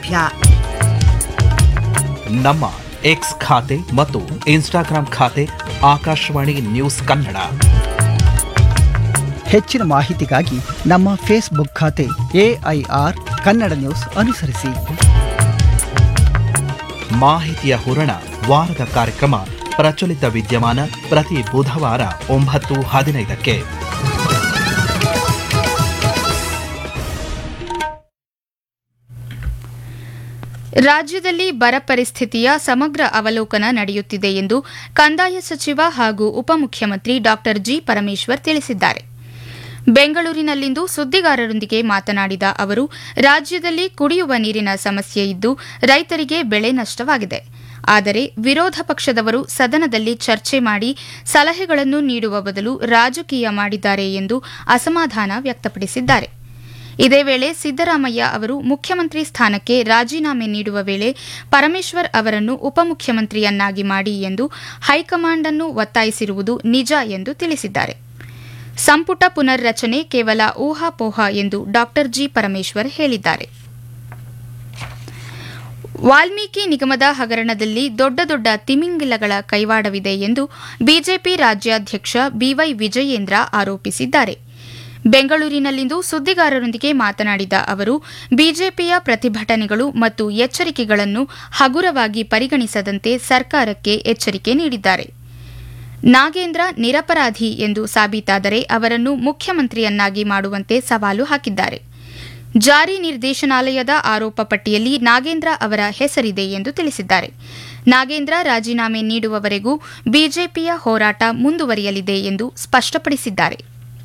ಲಭ್ಯ ನಮ್ಮ ಎಕ್ಸ್ ಖಾತೆ ಮತ್ತು ಇನ್ಸ್ಟಾಗ್ರಾಂ ಖಾತೆ ಆಕಾಶವಾಣಿ ನ್ಯೂಸ್ ಕನ್ನಡ ಹೆಚ್ಚಿನ ಮಾಹಿತಿಗಾಗಿ ನಮ್ಮ ಫೇಸ್ಬುಕ್ ಖಾತೆ ಎಐಆರ್ ಕನ್ನಡ ನ್ಯೂಸ್ ಅನುಸರಿಸಿ ಮಾಹಿತಿಯ ಹೂರಣ ವಾರದ ಕಾರ್ಯಕ್ರಮ ಪ್ರಚಲಿತ ವಿದ್ಯಮಾನ ಪ್ರತಿ ಬುಧವಾರ ಒಂಬತ್ತು ಹದಿನೈದಕ್ಕೆ ರಾಜ್ಯದಲ್ಲಿ ಬರ ಪರಿಸ್ಥಿತಿಯ ಸಮಗ್ರ ಅವಲೋಕನ ನಡೆಯುತ್ತಿದೆ ಎಂದು ಕಂದಾಯ ಸಚಿವ ಹಾಗೂ ಉಪಮುಖ್ಯಮಂತ್ರಿ ಡಾ ಜಿ ಪರಮೇಶ್ವರ್ ತಿಳಿಸಿದ್ದಾರೆ ಬೆಂಗಳೂರಿನಲ್ಲಿಂದು ಸುದ್ದಿಗಾರರೊಂದಿಗೆ ಮಾತನಾಡಿದ ಅವರು ರಾಜ್ಯದಲ್ಲಿ ಕುಡಿಯುವ ನೀರಿನ ಸಮಸ್ಯೆ ಇದ್ದು ರೈತರಿಗೆ ಬೆಳೆ ನಷ್ಟವಾಗಿದೆ ಆದರೆ ವಿರೋಧ ಪಕ್ಷದವರು ಸದನದಲ್ಲಿ ಚರ್ಚೆ ಮಾಡಿ ಸಲಹೆಗಳನ್ನು ನೀಡುವ ಬದಲು ರಾಜಕೀಯ ಮಾಡಿದ್ದಾರೆ ಎಂದು ಅಸಮಾಧಾನ ವ್ಯಕ್ತಪಡಿಸಿದ್ದಾರೆ ಇದೇ ವೇಳೆ ಸಿದ್ದರಾಮಯ್ಯ ಅವರು ಮುಖ್ಯಮಂತ್ರಿ ಸ್ಥಾನಕ್ಕೆ ರಾಜೀನಾಮೆ ನೀಡುವ ವೇಳೆ ಪರಮೇಶ್ವರ್ ಅವರನ್ನು ಉಪಮುಖ್ಯಮಂತ್ರಿಯನ್ನಾಗಿ ಮಾಡಿ ಎಂದು ಹೈಕಮಾಂಡ್ ಅನ್ನು ಒತ್ತಾಯಿಸಿರುವುದು ನಿಜ ಎಂದು ತಿಳಿಸಿದ್ದಾರೆ ಸಂಪುಟ ಪುನರ್ರಚನೆ ಕೇವಲ ಊಹಾಪೋಹ ಎಂದು ಡಾ ಜಿ ಪರಮೇಶ್ವರ್ ಹೇಳಿದ್ದಾರೆ ವಾಲ್ಮೀಕಿ ನಿಗಮದ ಹಗರಣದಲ್ಲಿ ದೊಡ್ಡ ದೊಡ್ಡ ತಿಮಿಂಗಿಲಗಳ ಕೈವಾಡವಿದೆ ಎಂದು ಬಿಜೆಪಿ ರಾಜ್ಯಾಧ್ಯಕ್ಷ ಬಿವೈ ವಿಜಯೇಂದ್ರ ಆರೋಪಿಸಿದ್ದಾರೆ ಬೆಂಗಳೂರಿನಲ್ಲಿಂದು ಸುದ್ದಿಗಾರರೊಂದಿಗೆ ಮಾತನಾಡಿದ ಅವರು ಬಿಜೆಪಿಯ ಪ್ರತಿಭಟನೆಗಳು ಮತ್ತು ಎಚ್ಚರಿಕೆಗಳನ್ನು ಹಗುರವಾಗಿ ಪರಿಗಣಿಸದಂತೆ ಸರ್ಕಾರಕ್ಕೆ ಎಚ್ಚರಿಕೆ ನೀಡಿದ್ದಾರೆ ನಾಗೇಂದ್ರ ನಿರಪರಾಧಿ ಎಂದು ಸಾಬೀತಾದರೆ ಅವರನ್ನು ಮುಖ್ಯಮಂತ್ರಿಯನ್ನಾಗಿ ಮಾಡುವಂತೆ ಸವಾಲು ಹಾಕಿದ್ದಾರೆ ಜಾರಿ ನಿರ್ದೇಶನಾಲಯದ ಆರೋಪ ಪಟ್ಟಿಯಲ್ಲಿ ನಾಗೇಂದ್ರ ಅವರ ಹೆಸರಿದೆ ಎಂದು ತಿಳಿಸಿದ್ದಾರೆ ನಾಗೇಂದ್ರ ರಾಜೀನಾಮೆ ನೀಡುವವರೆಗೂ ಬಿಜೆಪಿಯ ಹೋರಾಟ ಮುಂದುವರಿಯಲಿದೆ ಎಂದು ಸ್ಪಷ್ಟಪಡಿಸಿದ್ದಾರೆ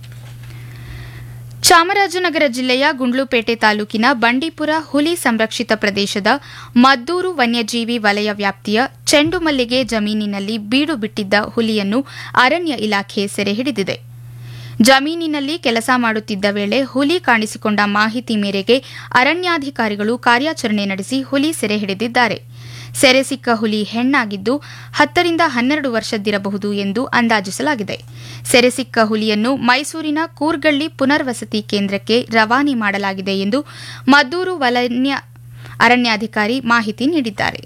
ಚಾಮರಾಜನಗರ ಜಿಲ್ಲೆಯ ಗುಂಡ್ಲುಪೇಟೆ ತಾಲೂಕಿನ ಬಂಡೀಪುರ ಹುಲಿ ಸಂರಕ್ಷಿತ ಪ್ರದೇಶದ ಮದ್ದೂರು ವನ್ಯಜೀವಿ ವಲಯ ವ್ಯಾಪ್ತಿಯ ಚೆಂಡು ಮಲ್ಲಿಗೆ ಜಮೀನಿನಲ್ಲಿ ಬೀಡು ಬಿಟ್ಟಿದ್ದ ಹುಲಿಯನ್ನು ಅರಣ್ಯ ಇಲಾಖೆ ಸೆರೆ ಹಿಡಿದಿದೆ ಜಮೀನಿನಲ್ಲಿ ಕೆಲಸ ಮಾಡುತ್ತಿದ್ದ ವೇಳೆ ಹುಲಿ ಕಾಣಿಸಿಕೊಂಡ ಮಾಹಿತಿ ಮೇರೆಗೆ ಅರಣ್ಯಾಧಿಕಾರಿಗಳು ಕಾರ್ಯಾಚರಣೆ ನಡೆಸಿ ಹುಲಿ ಸೆರೆ ಹಿಡಿದಿದ್ದಾರೆ ಸೆರೆ ಸಿಕ್ಕ ಹುಲಿ ಹೆಣ್ಣಾಗಿದ್ದು ಹತ್ತರಿಂದ ಹನ್ನೆರಡು ವರ್ಷದ್ದಿರಬಹುದು ಎಂದು ಅಂದಾಜಿಸಲಾಗಿದೆ ಸೆರೆ ಸಿಕ್ಕ ಹುಲಿಯನ್ನು ಮೈಸೂರಿನ ಕೂರ್ಗಳ್ಳಿ ಪುನರ್ವಸತಿ ಕೇಂದ್ರಕ್ಕೆ ರವಾನೆ ಮಾಡಲಾಗಿದೆ ಎಂದು ಮದ್ದೂರು ವಲಯ ಅರಣ್ಯಾಧಿಕಾರಿ ಮಾಹಿತಿ ನೀಡಿದ್ದಾರೆ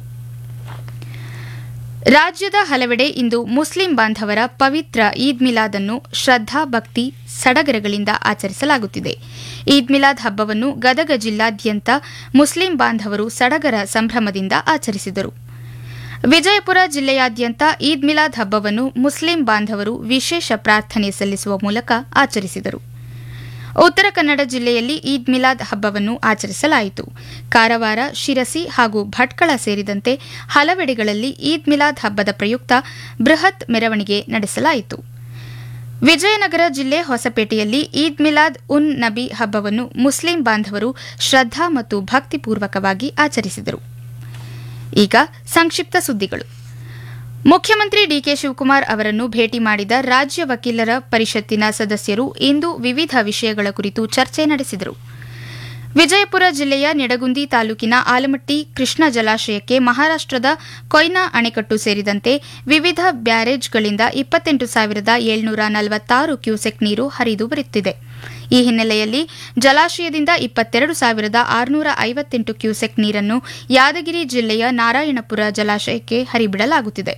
ರಾಜ್ಯದ ಹಲವೆಡೆ ಇಂದು ಮುಸ್ಲಿಂ ಬಾಂಧವರ ಪವಿತ್ರ ಈದ್ ಮಿಲಾದ್ ಅನ್ನು ಶ್ರದ್ದಾ ಭಕ್ತಿ ಸಡಗರಗಳಿಂದ ಆಚರಿಸಲಾಗುತ್ತಿದೆ ಈದ್ ಮಿಲಾದ್ ಹಬ್ಬವನ್ನು ಗದಗ ಜಿಲ್ಲಾದ್ಯಂತ ಮುಸ್ಲಿಂ ಬಾಂಧವರು ಸಡಗರ ಸಂಭ್ರಮದಿಂದ ಆಚರಿಸಿದರು ವಿಜಯಪುರ ಜಿಲ್ಲೆಯಾದ್ಯಂತ ಈದ್ ಮಿಲಾದ್ ಹಬ್ಬವನ್ನು ಮುಸ್ಲಿಂ ಬಾಂಧವರು ವಿಶೇಷ ಪ್ರಾರ್ಥನೆ ಸಲ್ಲಿಸುವ ಮೂಲಕ ಆಚರಿಸಿದರು ಉತ್ತರ ಕನ್ನಡ ಜಿಲ್ಲೆಯಲ್ಲಿ ಈದ್ ಮಿಲಾದ್ ಹಬ್ಬವನ್ನು ಆಚರಿಸಲಾಯಿತು ಕಾರವಾರ ಶಿರಸಿ ಹಾಗೂ ಭಟ್ಕಳ ಸೇರಿದಂತೆ ಹಲವೆಡೆಗಳಲ್ಲಿ ಈದ್ ಮಿಲಾದ್ ಹಬ್ಬದ ಪ್ರಯುಕ್ತ ಬೃಹತ್ ಮೆರವಣಿಗೆ ನಡೆಸಲಾಯಿತು ವಿಜಯನಗರ ಜಿಲ್ಲೆ ಹೊಸಪೇಟೆಯಲ್ಲಿ ಈದ್ ಮಿಲಾದ್ ಉನ್ ನಬಿ ಹಬ್ಬವನ್ನು ಮುಸ್ಲಿಂ ಬಾಂಧವರು ಶ್ರದ್ದಾ ಮತ್ತು ಭಕ್ತಿಪೂರ್ವಕವಾಗಿ ಆಚರಿಸಿದರು ಈಗ ಸಂಕ್ಷಿಪ್ತ ಸುದ್ದಿಗಳು ಮುಖ್ಯಮಂತ್ರಿ ಡಿಕೆ ಶಿವಕುಮಾರ್ ಅವರನ್ನು ಭೇಟಿ ಮಾಡಿದ ರಾಜ್ಯ ವಕೀಲರ ಪರಿಷತ್ತಿನ ಸದಸ್ಯರು ಇಂದು ವಿವಿಧ ವಿಷಯಗಳ ಕುರಿತು ಚರ್ಚೆ ನಡೆಸಿದರು ವಿಜಯಪುರ ಜಿಲ್ಲೆಯ ನಿಡಗುಂದಿ ತಾಲೂಕಿನ ಆಲಮಟ್ಟಿ ಕೃಷ್ಣ ಜಲಾಶಯಕ್ಕೆ ಮಹಾರಾಷ್ಟದ ಕೊಯ್ನಾ ಅಣೆಕಟ್ಟು ಸೇರಿದಂತೆ ವಿವಿಧ ಬ್ಯಾರೇಜ್ಗಳಿಂದ ಇಪ್ಪತ್ತೆಂಟು ಸಾವಿರದ ಏಳ್ನೂರ ನಲವತ್ತಾರು ಕ್ಯೂಸೆಕ್ ನೀರು ಹರಿದು ಬರುತ್ತಿದೆ ಈ ಹಿನ್ನೆಲೆಯಲ್ಲಿ ಜಲಾಶಯದಿಂದ ಇಪ್ಪತ್ತೆರಡು ಸಾವಿರದ ಆರುನೂರ ಐವತ್ತೆಂಟು ಕ್ಯೂಸೆಕ್ ನೀರನ್ನು ಯಾದಗಿರಿ ಜಿಲ್ಲೆಯ ನಾರಾಯಣಪುರ ಜಲಾಶಯಕ್ಕೆ ಹರಿಬಿಡಲಾಗುತ್ತಿದೆ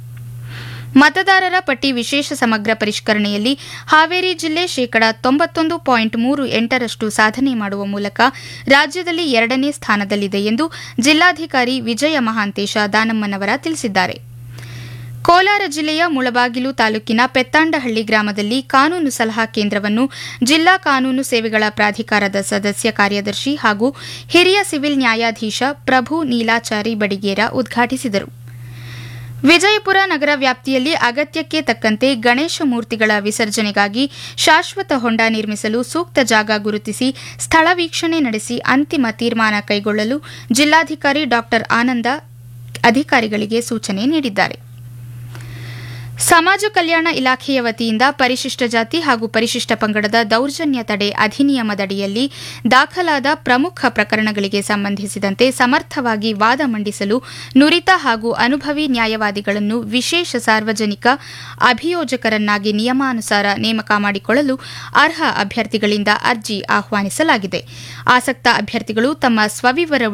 ಮತದಾರರ ಪಟ್ಟಿ ವಿಶೇಷ ಸಮಗ್ರ ಪರಿಷ್ಕರಣೆಯಲ್ಲಿ ಹಾವೇರಿ ಜಿಲ್ಲೆ ಶೇಕಡಾ ತೊಂಬತ್ತೊಂದು ಪಾಯಿಂಟ್ ಮೂರು ಎಂಟರಷ್ಟು ಸಾಧನೆ ಮಾಡುವ ಮೂಲಕ ರಾಜ್ಯದಲ್ಲಿ ಎರಡನೇ ಸ್ಥಾನದಲ್ಲಿದೆ ಎಂದು ಜಿಲ್ಲಾಧಿಕಾರಿ ವಿಜಯ ಮಹಾಂತೇಶ ದಾನಮ್ಮನವರ ತಿಳಿಸಿದ್ದಾರೆ ಕೋಲಾರ ಜಿಲ್ಲೆಯ ಮುಳಬಾಗಿಲು ತಾಲೂಕಿನ ಪೆತ್ತಾಂಡಹಳ್ಳಿ ಗ್ರಾಮದಲ್ಲಿ ಕಾನೂನು ಸಲಹಾ ಕೇಂದ್ರವನ್ನು ಜಿಲ್ಲಾ ಕಾನೂನು ಸೇವೆಗಳ ಪ್ರಾಧಿಕಾರದ ಸದಸ್ಯ ಕಾರ್ಯದರ್ಶಿ ಹಾಗೂ ಹಿರಿಯ ಸಿವಿಲ್ ನ್ಯಾಯಾಧೀಶ ಪ್ರಭು ನೀಲಾಚಾರಿ ಬಡಿಗೇರ ಉದ್ಘಾಟಿಸಿದರು ವಿಜಯಪುರ ನಗರ ವ್ಯಾಪ್ತಿಯಲ್ಲಿ ಅಗತ್ಯಕ್ಕೆ ತಕ್ಕಂತೆ ಗಣೇಶ ಮೂರ್ತಿಗಳ ವಿಸರ್ಜನೆಗಾಗಿ ಶಾಶ್ವತ ಹೊಂಡ ನಿರ್ಮಿಸಲು ಸೂಕ್ತ ಜಾಗ ಗುರುತಿಸಿ ಸ್ಥಳ ವೀಕ್ಷಣೆ ನಡೆಸಿ ಅಂತಿಮ ತೀರ್ಮಾನ ಕೈಗೊಳ್ಳಲು ಜಿಲ್ಲಾಧಿಕಾರಿ ಡಾ ಆನಂದ ಅಧಿಕಾರಿಗಳಿಗೆ ಸೂಚನೆ ನೀಡಿದ್ದಾರೆ ಸಮಾಜ ಕಲ್ಯಾಣ ಇಲಾಖೆಯ ವತಿಯಿಂದ ಪರಿಶಿಷ್ಟ ಜಾತಿ ಹಾಗೂ ಪರಿಶಿಷ್ಟ ಪಂಗಡದ ದೌರ್ಜನ್ಯ ತಡೆ ಅಧಿನಿಯಮದಡಿಯಲ್ಲಿ ದಾಖಲಾದ ಪ್ರಮುಖ ಪ್ರಕರಣಗಳಿಗೆ ಸಂಬಂಧಿಸಿದಂತೆ ಸಮರ್ಥವಾಗಿ ವಾದ ಮಂಡಿಸಲು ನುರಿತ ಹಾಗೂ ಅನುಭವಿ ನ್ಯಾಯವಾದಿಗಳನ್ನು ವಿಶೇಷ ಸಾರ್ವಜನಿಕ ಅಭಿಯೋಜಕರನ್ನಾಗಿ ನಿಯಮಾನುಸಾರ ನೇಮಕ ಮಾಡಿಕೊಳ್ಳಲು ಅರ್ಹ ಅಭ್ಯರ್ಥಿಗಳಿಂದ ಅರ್ಜಿ ಆಹ್ವಾನಿಸಲಾಗಿದೆ ಆಸಕ್ತ ಅಭ್ಯರ್ಥಿಗಳು ತಮ್ಮ ಸ್ವವಿವರ